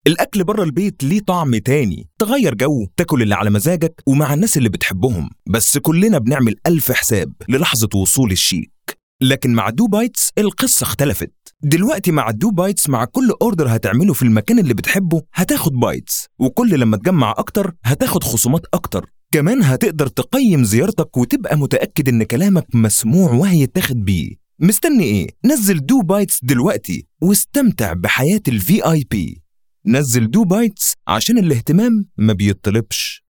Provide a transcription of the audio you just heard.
الأكل بره البيت ليه طعم تاني تغير جو تاكل اللي على مزاجك ومع الناس اللي بتحبهم بس كلنا بنعمل ألف حساب للحظة وصول الشيك لكن مع دو بايتس القصة اختلفت دلوقتي مع دو بايتس مع كل اوردر هتعمله في المكان اللي بتحبه هتاخد بايتس وكل لما تجمع اكتر هتاخد خصومات اكتر كمان هتقدر تقيم زيارتك وتبقى متأكد ان كلامك مسموع وهيتاخد بيه مستني ايه؟ نزل دو بايتس دلوقتي واستمتع بحياة الفي اي بي نزل دو بايتس عشان الاهتمام ما بيطلبش